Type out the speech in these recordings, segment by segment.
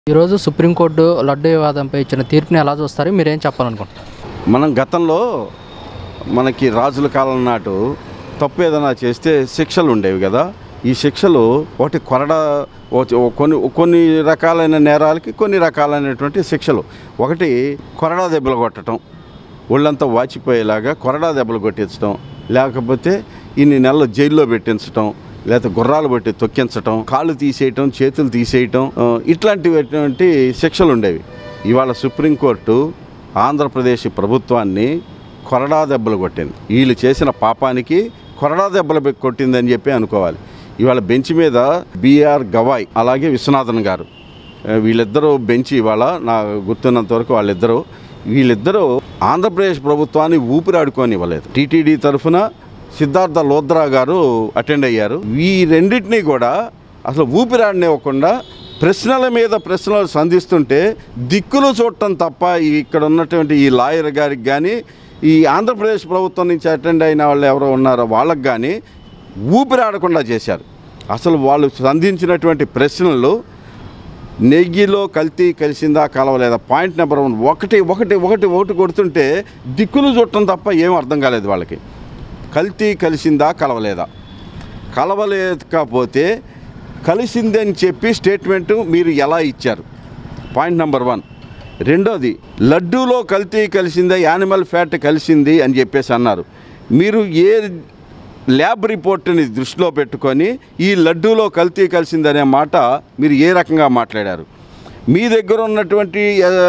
ఈరోజు సుప్రీంకోర్టు లడ్డు వివాదంపై ఇచ్చిన తీర్పుని ఎలా చూస్తారు మీరేం చెప్పాలనుకుంటున్నారు మనం గతంలో మనకి రాజుల కాలం నాటు తప్పు ఏదైనా చేస్తే శిక్షలు ఉండేవి కదా ఈ శిక్షలు ఒకటి కొరడ ఒకటి- కొన్ని కొన్ని రకాలైన నేరాలకి కొన్ని రకాలైనటువంటి శిక్షలు ఒకటి కొరడా దెబ్బలు కొట్టడం ఒళ్ళంతా వాచిపోయేలాగా కొరడా దెబ్బలు కొట్టించడం లేకపోతే ఇన్ని నెలలు జైల్లో పెట్టించడం లేకపోతే గుర్రాలు బట్టి తొక్కించటం కాళ్ళు తీసేయటం చేతులు తీసేయటం ఆ, ఇట్లాంటివి శిక్షలు ఉండేవి ఇవాళ సుప్రీంకోర్టు ఆంధ్రప్రదేశ్ ప్రభుత్వాన్ని కొరడా దెబ్బలు కొట్టింది వీళ్ళు చేసిన పాపానికి కొరడా దెబ్బలు పె- కొట్టిందని చెప్పి అనుకోవాలి ఇవాళ బెంచ్ మీద బిఆర్ గవాయ్ అలాగే విశ్వనాథన్ గారు ఆ, వీళ్ళిద్దరూ బెంచ్ ఇవాళ నా గుర్తున్నంత వరకు వాళ్ళిద్దరూ వీళ్ళిద్దరూ ఆంధ్రప్రదేశ్ ప్రభుత్వాన్ని ఊపిరాడుకొని ఇవ్వలేదు టీటీడీ తరఫున సిద్ధార్థ లోద్రా గారు అటెండ్ అయ్యారు ఈ రెండింటినీ కూడా అసలు ఊపిరాడనివ్వకుండా ప్రశ్నల మీద ప్రశ్నలు సంధిస్తుంటే దిక్కులు చూడటం తప్ప ఈ ఇక్కడ ఉన్నటువంటి ఈ లాయర్ గారికి కానీ ఈ ఆంధ్రప్రదేశ్ ప్రభుత్వం నుంచి అటెండ్ అయిన వాళ్ళు ఎవరో ఉన్నారో వాళ్ళకి కానీ ఊపిరాడకుండా చేశారు అసలు వాళ్ళు సంధించినటువంటి ప్రశ్నలు నెయ్యిలో కల్తీ కలిసిందా కలవలేదా పాయింట్ నెంబర్ వన్ ఒకటి ఒకటి ఒకటి ఒకటి కొడుతుంటే దిక్కులు చుట్టం తప్ప ఏం అర్థం కాలేదు వాళ్ళకి కల్తీ కలిసిందా కలవలేదా కలవలేకపోతే కలిసిందని చెప్పి స్టేట్మెంటు మీరు ఎలా ఇచ్చారు పాయింట్ నెంబర్ వన్ రెండోది లడ్డూలో కల్తీ కలిసిందా యానిమల్ ఫ్యాట్ కలిసింది అని చెప్పేసి అన్నారు మీరు ఏ ల్యాబ్ రిపోర్ట్ని దృష్టిలో పెట్టుకొని ఈ లడ్డూలో కల్తీ కలిసిందనే మాట మీరు ఏ రకంగా మాట్లాడారు మీ దగ్గర ఉన్నటువంటి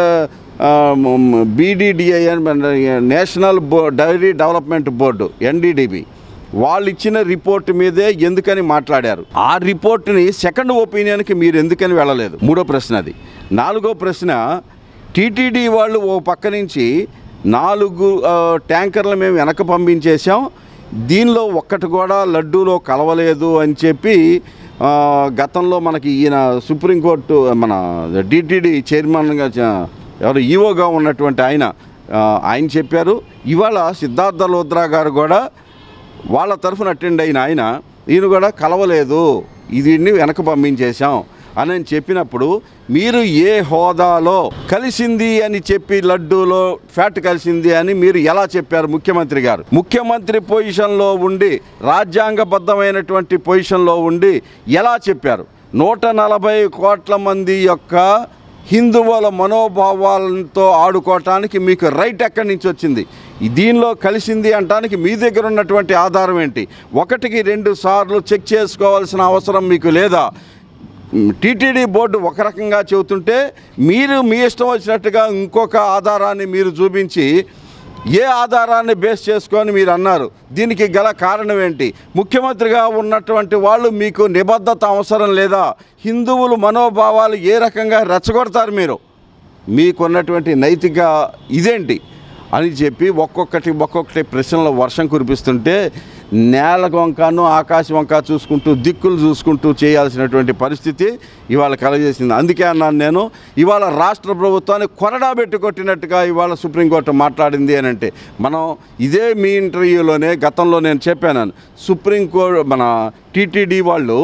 బీడీడిఐఎన్ నేషనల్ బో డైరీ డెవలప్మెంట్ బోర్డు ఎన్డీడీబీ వాళ్ళు ఇచ్చిన రిపోర్ట్ మీదే ఎందుకని మాట్లాడారు ఆ రిపోర్ట్ని సెకండ్ ఒపీనియన్కి మీరు ఎందుకని వెళ్ళలేదు మూడో ప్రశ్న అది నాలుగో ప్రశ్న టీటీడీ వాళ్ళు ఓ పక్క నుంచి నాలుగు ఆ, ట్యాంకర్లు మేము వెనక పంపించేసాం దీనిలో ఒక్కటి కూడా లడ్డూలో కలవలేదు అని చెప్పి ఆ, గతంలో మనకి ఈయన సుప్రీంకోర్టు మన డిటిడి చైర్మన్గా చ- ఎవరు ఈవోగా ఉన్నటువంటి ఆయన ఆ, ఆయన చెప్పారు ఇవాళ సిద్ధార్థ లోద్రా గారు కూడా వాళ్ళ తరఫున అటెండ్ అయిన ఆయన ఈయన కూడా కలవలేదు దీన్ని వెనక పంపించేశాం అని అని చెప్పినప్పుడు మీరు ఏ హోదాలో కలిసింది అని చెప్పి లడ్డూలో ఫ్యాట్ కలిసింది అని మీరు ఎలా చెప్పారు ముఖ్యమంత్రి గారు ముఖ్యమంత్రి పొజిషన్లో ఉండి రాజ్యాంగబద్ధమైనటువంటి పొజిషన్లో ఉండి ఎలా చెప్పారు నూట నలభై కోట్ల మంది యొక్క హిందువుల మనోభావాలతో ఆడుకోవటానికి మీకు రైట్ ఎక్కడి నుంచి వచ్చింది ఈ దీనిలో కలిసింది అంటానికి మీ దగ్గర ఉన్నటువంటి ఆధారం ఏంటి ఒకటికి రెండు సార్లు చెక్ చేసుకోవాల్సిన అవసరం మీకు లేదా టీటీడీ బోర్డు ఒక రకంగా చెబుతుంటే మీరు మీ ఇష్టం వచ్చినట్టుగా ఇంకొక ఆధారాన్ని మీరు చూపించి ఏ ఆధారాన్ని బేస్ చేసుకొని మీరు అన్నారు దీనికి గల కారణం ఏంటి ముఖ్యమంత్రిగా ఉన్నటువంటి వాళ్ళు మీకు నిబద్ధత అవసరం లేదా హిందువులు మనోభావాలు ఏ రకంగా రెచ్చగొడతారు మీరు మీకున్నటువంటి నైతిక ఇదేంటి అని చెప్పి ఒక్కొక్కటి ఒక్కొక్కటి ప్రశ్నల వర్షం కురిపిస్తుంటే నేల వంకను ఆకాశం వంక చూసుకుంటూ దిక్కులు చూసుకుంటూ చేయాల్సినటువంటి పరిస్థితి ఇవాళ కలగజేసింది అందుకే అన్నాను నేను ఇవాళ రాష్ట్ర ప్రభుత్వాన్ని కొరడా పెట్టి కొట్టినట్టుగా ఇవాళ సుప్రీంకోర్టు మాట్లాడింది అని అంటే మనం ఇదే మీ ఇంటర్వ్యూలోనే గతంలో నేను చెప్పాను సుప్రీంకోర్టు మన టీటీడీ వాళ్ళు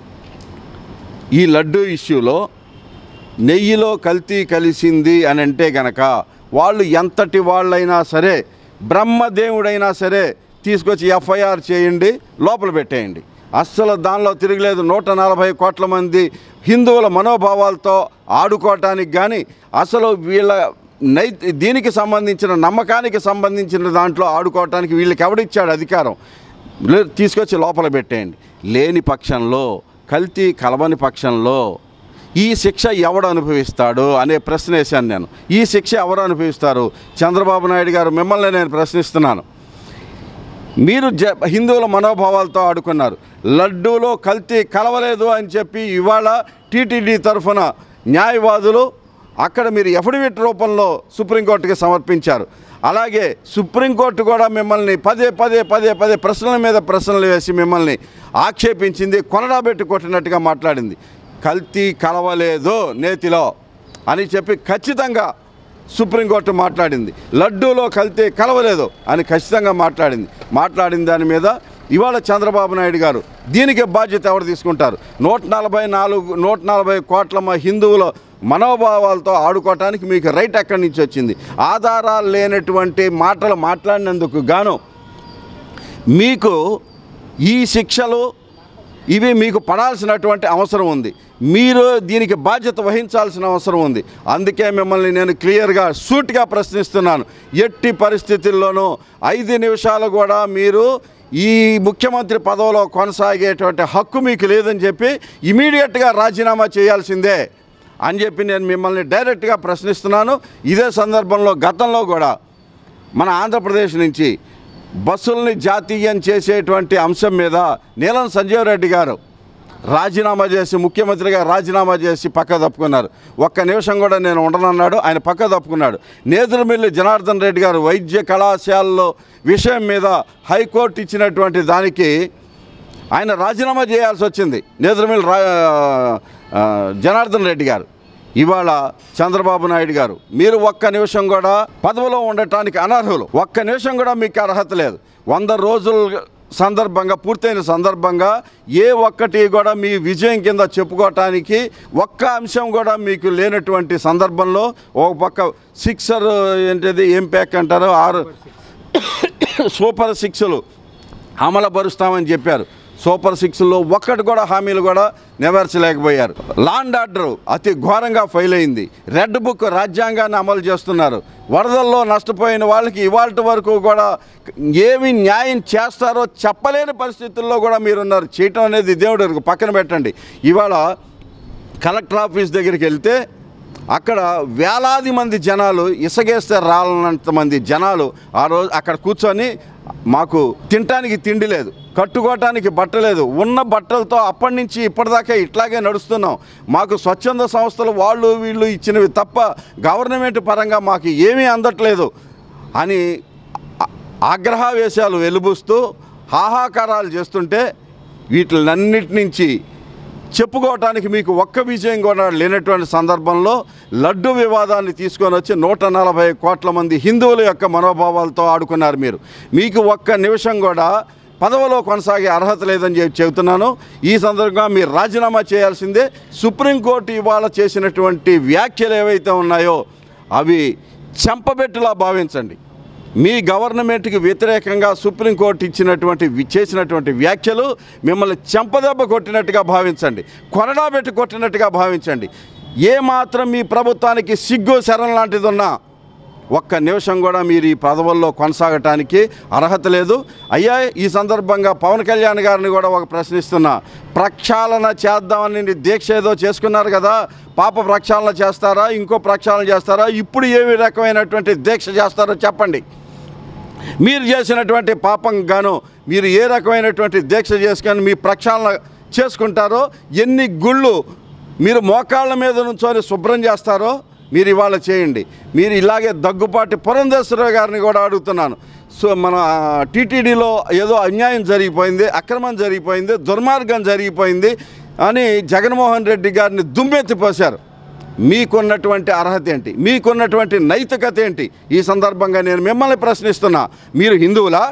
ఈ లడ్డు ఇష్యూలో నెయ్యిలో కల్తీ కలిసింది అని అంటే గనక వాళ్ళు ఎంతటి వాళ్ళైనా సరే బ్రహ్మదేవుడైనా సరే తీసుకొచ్చి ఎఫ్ఐఆర్ చేయండి లోపల పెట్టేయండి అస్సలు దానిలో తిరగలేదు నూట నలభై కోట్ల మంది హిందువుల మనోభావాలతో ఆడుకోవటానికి కానీ అసలు వీళ్ళ నై దీనికి సంబంధించిన నమ్మకానికి సంబంధించిన దాంట్లో ఆడుకోవటానికి వీళ్ళకి ఎవడిచ్చాడు అధికారం లే- తీసుకొచ్చి లోపల పెట్టేయండి లేని పక్షంలో కల్తీ కలవని పక్షంలో ఈ శిక్ష ఎవడు అనుభవిస్తాడు అనే ప్రశ్న వేశాను నేను ఈ శిక్ష ఎవరు అనుభవిస్తారు చంద్రబాబు నాయుడు గారు మిమ్మల్ని నేను ప్రశ్నిస్తున్నాను మీరు జ హిందువుల మనోభావాలతో ఆడుకున్నారు లడ్డూలో కల్తీ కలవలేదు అని చెప్పి ఇవాళ టీటీడీ తరఫున న్యాయవాదులు అక్కడ మీరు ఎఫిడవిట్ రూపంలో సుప్రీంకోర్టుకి సమర్పించారు అలాగే సుప్రీంకోర్టు కూడా మిమ్మల్ని పదే పదే పదే పదే ప్రశ్నల మీద ప్రశ్నలు వేసి మిమ్మల్ని ఆక్షేపించింది కొనడాబెట్టి కొట్టినట్టుగా మాట్లాడింది కల్తీ కలవలేదు నేతిలో అని చెప్పి ఖచ్చితంగా సుప్రీంకోర్టు మాట్లాడింది లడ్డూలో కల్తీ కలవలేదు అని ఖచ్చితంగా మాట్లాడింది మాట్లాడిన దాని మీద ఇవాళ చంద్రబాబు నాయుడు గారు దీనికి బాధ్యత ఎవరు తీసుకుంటారు నూట నలభై నాలుగు నూట నలభై కోట్ల మా హిందువుల మనోభావాలతో ఆడుకోవటానికి మీకు రైట్ ఎక్కడి నుంచి వచ్చింది ఆధారాలు లేనటువంటి మాటలు మాట్లాడినందుకు గాను మీకు ఈ శిక్షలు ఇవి మీకు పడాల్సినటువంటి అవసరం ఉంది మీరు దీనికి బాధ్యత వహించాల్సిన అవసరం ఉంది అందుకే మిమ్మల్ని నేను క్లియర్గా సూట్గా ప్రశ్నిస్తున్నాను ఎట్టి పరిస్థితుల్లోనూ ఐదు నిమిషాలు కూడా మీరు ఈ ముఖ్యమంత్రి పదవిలో కొనసాగేటువంటి హక్కు మీకు లేదని చెప్పి ఇమీడియట్గా రాజీనామా చేయాల్సిందే అని చెప్పి నేను మిమ్మల్ని డైరెక్ట్గా ప్రశ్నిస్తున్నాను ఇదే సందర్భంలో గతంలో కూడా మన ఆంధ్రప్రదేశ్ నుంచి బస్సుల్ని జాతీయం చేసేటువంటి అంశం మీద నీలం సంజీవ్ రెడ్డి గారు రాజీనామా చేసి ముఖ్యమంత్రిగా రాజీనామా చేసి పక్క తప్పుకున్నారు ఒక్క నిమిషం కూడా నేను ఉండనన్నాడు ఆయన పక్క తప్పుకున్నాడు నేదురుమిల్లి జనార్దన్ రెడ్డి గారు వైద్య కళాశాలలో విషయం మీద హైకోర్టు ఇచ్చినటువంటి దానికి ఆయన రాజీనామా చేయాల్సి వచ్చింది నేదురుమిల్లి రా ఆ, జనార్దన్ రెడ్డి గారు ఇవాళ చంద్రబాబు నాయుడు గారు మీరు ఒక్క నిమిషం కూడా పదవిలో ఉండటానికి అనర్హులు ఒక్క నిమిషం కూడా మీకు అర్హత లేదు వంద రోజుల సందర్భంగా పూర్తయిన సందర్భంగా ఏ ఒక్కటి కూడా మీ విజయం కింద చెప్పుకోవటానికి ఒక్క అంశం కూడా మీకు లేనటువంటి సందర్భంలో ఒక పక్క సిక్సర్ ఏంటిది ఏం ప్యాక్ అంటారు ఆరు సూపర్ సిక్స్లు అమలుపరుస్తామని చెప్పారు సూపర్ సిక్స్లో ఒక్కటి కూడా హామీలు కూడా నెరవేర్చలేకపోయారు లాండ్ ఆర్డర్ అతి ఘోరంగా ఫెయిల్ అయింది రెడ్ బుక్ రాజ్యాంగాన్ని అమలు చేస్తున్నారు వరదల్లో నష్టపోయిన వాళ్ళకి ఇవాళ వరకు కూడా ఏమి న్యాయం చేస్తారో చెప్పలేని పరిస్థితుల్లో కూడా మీరున్నారు చేయటం అనేది దేవుడు ఎరుగు. పక్కన పెట్టండి ఇవాళ కలెక్టర్ ఆఫీస్ దగ్గరికి వెళ్తే అక్కడ వేలాది మంది జనాలు ఇసగేస్తే రాలనంత మంది జనాలు ఆ రోజు అక్కడ కూర్చొని మాకు తినటానికి తిండి లేదు కట్టుకోవటానికి బట్ట లేదు ఉన్న బట్టలతో అప్పటి నుంచి ఇప్పటిదాకా ఇట్లాగే నడుస్తున్నాం మాకు స్వచ్ఛంద సంస్థలు వాళ్ళు వీళ్ళు ఇచ్చినవి తప్ప గవర్నమెంట్ పరంగా మాకు ఏమీ అందట్లేదు అని ఆ- ఆగ్రహావేశాలు వెలుబుస్తూ హాహాకారాలు చేస్తుంటే వీటిలన్నిటి నుంచి చెప్పుకోవటానికి మీకు ఒక్క విజయం కూడా లేనటువంటి సందర్భంలో లడ్డు వివాదాన్ని తీసుకొని వచ్చి నూట నలభై కోట్ల మంది హిందువుల యొక్క మనోభావాలతో ఆడుకున్నారు మీరు మీకు ఒక్క నిమిషం కూడా పదవిలో కొనసాగే అర్హత లేదని చెప్పి చెబుతున్నాను ఈ సందర్భంగా మీరు రాజీనామా చేయాల్సిందే సుప్రీంకోర్టు ఇవాళ చేసినటువంటి వ్యాఖ్యలు ఏవైతే ఉన్నాయో అవి చెంపబెట్టులా భావించండి మీ గవర్నమెంట్కి వ్యతిరేకంగా సుప్రీంకోర్టు ఇచ్చినటువంటి వి- చేసినటువంటి వ్యాఖ్యలు మిమ్మల్ని చెంపదెబ్బ కొట్టినట్టుగా భావించండి కొరడా పెట్టి కొట్టినట్టుగా భావించండి ఏ మాత్రం మీ ప్రభుత్వానికి సిగ్గు శరం లాంటిది ఉన్నా ఒక్క నిమిషం కూడా మీరు ఈ పదవుల్లో కొనసాగటానికి అర్హత లేదు అయ్యా ఈ సందర్భంగా పవన్ కళ్యాణ్ గారిని కూడా ఒక ప్రశ్నిస్తున్నా ప్రక్షాళన చేద్దామని దీక్ష ఏదో చేసుకున్నారు కదా పాప ప్రక్షాళన చేస్తారా ఇంకో ప్రక్షాళన చేస్తారా ఇప్పుడు ఏ రకమైనటువంటి దీక్ష చేస్తారో చెప్పండి మీరు చేసినటువంటి పాపం గాను మీరు ఏ రకమైనటువంటి దీక్ష చేసుకొని మీ ప్రక్షాళన చేసుకుంటారో ఎన్ని గుళ్ళు మీరు మోకాళ్ళ మీద నుంచొని శుభ్రం చేస్తారో మీరు ఇవాళ చేయండి మీరు ఇలాగే దగ్గుపాటి పురంధేశ్వరరావు గారిని కూడా అడుగుతున్నాను సో మన టీటీడీలో ఏదో అన్యాయం జరిగిపోయింది అక్రమం జరిగిపోయింది దుర్మార్గం జరిగిపోయింది అని జగన్మోహన్ రెడ్డి గారిని దుమ్మెత్తిపోశారు మీకున్నటువంటి అర్హత ఏంటి మీకున్నటువంటి నైతికత ఏంటి ఈ సందర్భంగా నేను మిమ్మల్ని ప్రశ్నిస్తున్నా మీరు హిందువులా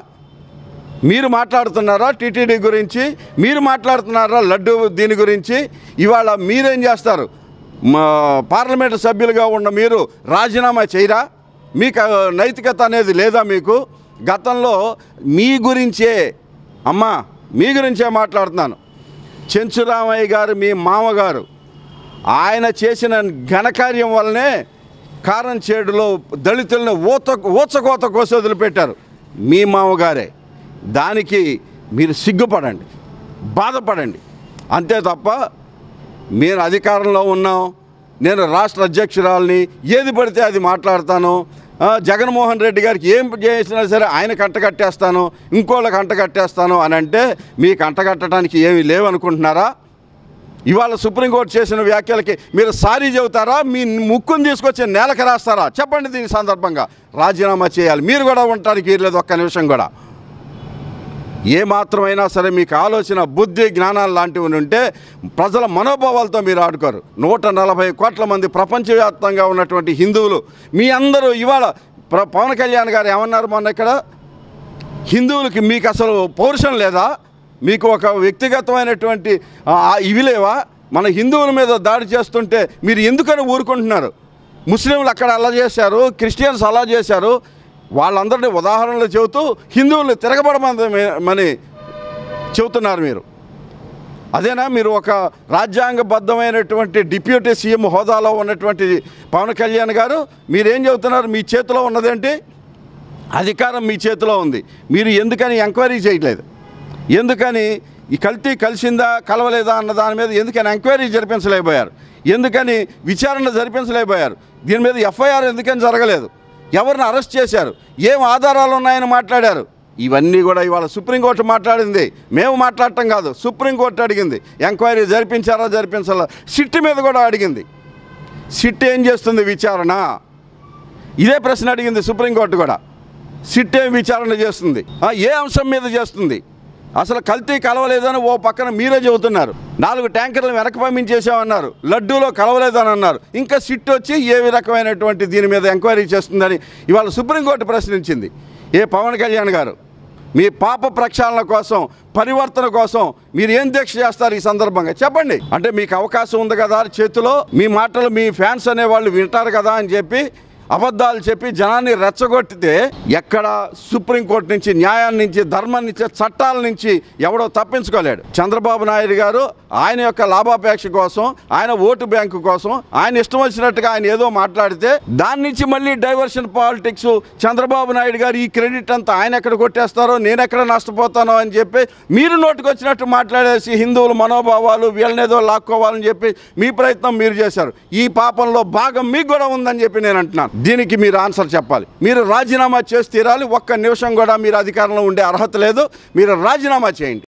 మీరు మాట్లాడుతున్నారా టీటీడీ గురించి మీరు మాట్లాడుతున్నారా లడ్డు దీని గురించి ఇవాళ మీరేం చేస్తారు మా పార్లమెంటు సభ్యులుగా ఉన్న మీరు రాజీనామా చేయరా మీకు ఆ, నైతికత అనేది లేదా మీకు గతంలో మీ గురించే అమ్మా మీ గురించే మాట్లాడుతున్నాను చెంచురామయ్య గారు మీ మామగారు ఆయన చేసిన ఘనకార్యం వల్లనే కారం చేడులో దళితులను ఊత ఊచకోత కోసి వదిలిపెట్టారు మీ మామగారే దానికి మీరు సిగ్గుపడండి బాధపడండి అంతే తప్ప నేను అధికారంలో ఉన్నాం నేను రాష్ట్ర అధ్యక్షురాలని ఏది పడితే అది మాట్లాడతాను ఆ, జగన్మోహన్ రెడ్డి గారికి ఏం చేసినా సరే ఆయన కంటగట్టేస్తాను ఇంకోళ్ళకి అంటగట్టేస్తాను అని అంటే మీకు అంటగట్టడానికి ఏమీ లేవనుకుంటున్నారా ఇవాళ సుప్రీంకోర్టు చేసిన వ్యాఖ్యలకి మీరు సారీ చెబుతారా మీ ముక్కును తీసుకొచ్చి నేలకు రాస్తారా చెప్పండి దీని సందర్భంగా రాజీనామా చేయాలి మీరు కూడా ఉండటానికి లేదు ఒక్క నిమిషం కూడా ఏ మాత్రమైనా సరే మీకు ఆలోచన బుద్ధి జ్ఞానాలు లాంటివి ఉంటే ప్రజల మనోభావాలతో మీరు ఆడుకోరు నూట నలభై కోట్ల మంది ప్రపంచవ్యాప్తంగా ఉన్నటువంటి హిందువులు మీ అందరూ ఇవాళ ప్ర- పవన్ కళ్యాణ్ గారు ఏమన్నారు మొన్న ఇక్కడ హిందువులకి మీకు అసలు పౌరుషం లేదా మీకు ఒక వ్యక్తిగతమైనటువంటి ఆ, ఇవి లేవా మన హిందువుల మీద దాడి చేస్తుంటే మీరు ఎందుకని ఊరుకుంటున్నారు ముస్లింలు అక్కడ అలా చేశారు క్రిస్టియన్స్ అలా చేశారు వాళ్ళందరినీ ఉదాహరణలు చెబుతూ హిందువులు తిరగబడమని చెబుతున్నారు మీరు అదేనా మీరు ఒక రాజ్యాంగబద్ధమైనటువంటి డిప్యూటీ సీఎం హోదాలో ఉన్నటువంటి పవన్ కళ్యాణ్ గారు మీరేం చెబుతున్నారు మీ చేతిలో ఉన్నదేంటి అధికారం మీ చేతిలో ఉంది మీరు ఎందుకని ఎంక్వైరీ చేయట్లేదు ఎందుకని ఈ కల్తీ కలిసిందా కలవలేదా అన్న దాని మీద ఎందుకని ఎంక్వైరీ జరిపించలేకపోయారు ఎందుకని విచారణ జరిపించలేకపోయారు దీని మీద ఎఫ్ఐఆర్ ఎందుకని జరగలేదు ఎవరిని అరెస్ట్ చేశారు ఏం ఆధారాలు ఉన్నాయని మాట్లాడారు ఇవన్నీ కూడా ఇవాళ సుప్రీంకోర్టు మాట్లాడింది మేము మాట్లాడటం కాదు సుప్రీంకోర్టు అడిగింది ఎంక్వైరీ జరిపించారా జరిపించాలా సిట్ మీద కూడా అడిగింది సిట్ ఏం చేస్తుంది విచారణ ఇదే ప్రశ్న అడిగింది సుప్రీంకోర్టు కూడా సిట్ ఏం విచారణ చేస్తుంది ఆ, ఏ అంశం మీద చేస్తుంది అసలు కల్తీ కలవలేదని ఓ పక్కన మీరే చెబుతున్నారు నాలుగు ట్యాంకర్లు వెనక్కి పంపించేసామన్నారు లడ్డూలో కలవలేదని అన్నారు ఇంకా సిట్ వచ్చి ఏ రకమైనటువంటి దీని మీద ఎంక్వైరీ చేస్తుందని ఇవాళ సుప్రీంకోర్టు ప్రశ్నించింది ఏ పవన్ కళ్యాణ్ గారు మీ పాప ప్రక్షాళన కోసం పరివర్తన కోసం మీరు ఏం దీక్ష చేస్తారు ఈ సందర్భంగా చెప్పండి అంటే మీకు అవకాశం ఉంది కదా చేతిలో మీ మాటలు మీ ఫ్యాన్స్ అనేవాళ్ళు వింటారు కదా అని చెప్పి అబద్ధాలు చెప్పి జనాన్ని రెచ్చగొట్టితే ఎక్కడ సుప్రీంకోర్టు నుంచి న్యాయాన్ని నుంచి ధర్మం నుంచి చట్టాల నుంచి ఎవడో తప్పించుకోలేడు చంద్రబాబు నాయుడు గారు ఆయన యొక్క లాభాపేక్ష కోసం ఆయన ఓటు బ్యాంకు కోసం ఆయన ఇష్టం వచ్చినట్టుగా ఆయన ఏదో మాట్లాడితే దాని నుంచి మళ్ళీ డైవర్షన్ పాలిటిక్స్ చంద్రబాబు నాయుడు గారు ఈ క్రెడిట్ అంతా ఆయన ఎక్కడ కొట్టేస్తారో నేను ఎక్కడ నష్టపోతానో అని చెప్పి మీరు నోటికి వచ్చినట్టు మాట్లాడేసి హిందువుల మనోభావాలు వీళ్ళనేదో లాక్కోవాలని చెప్పి మీ ప్రయత్నం మీరు చేశారు ఈ పాపంలో భాగం మీకు కూడా ఉందని చెప్పి నేను అంటున్నాను దీనికి మీరు ఆన్సర్ చెప్పాలి మీరు రాజీనామా చేసి తీరాలి ఒక్క నిమిషం కూడా మీరు అధికారంలో ఉండే అర్హత లేదు మీరు రాజీనామా చేయండి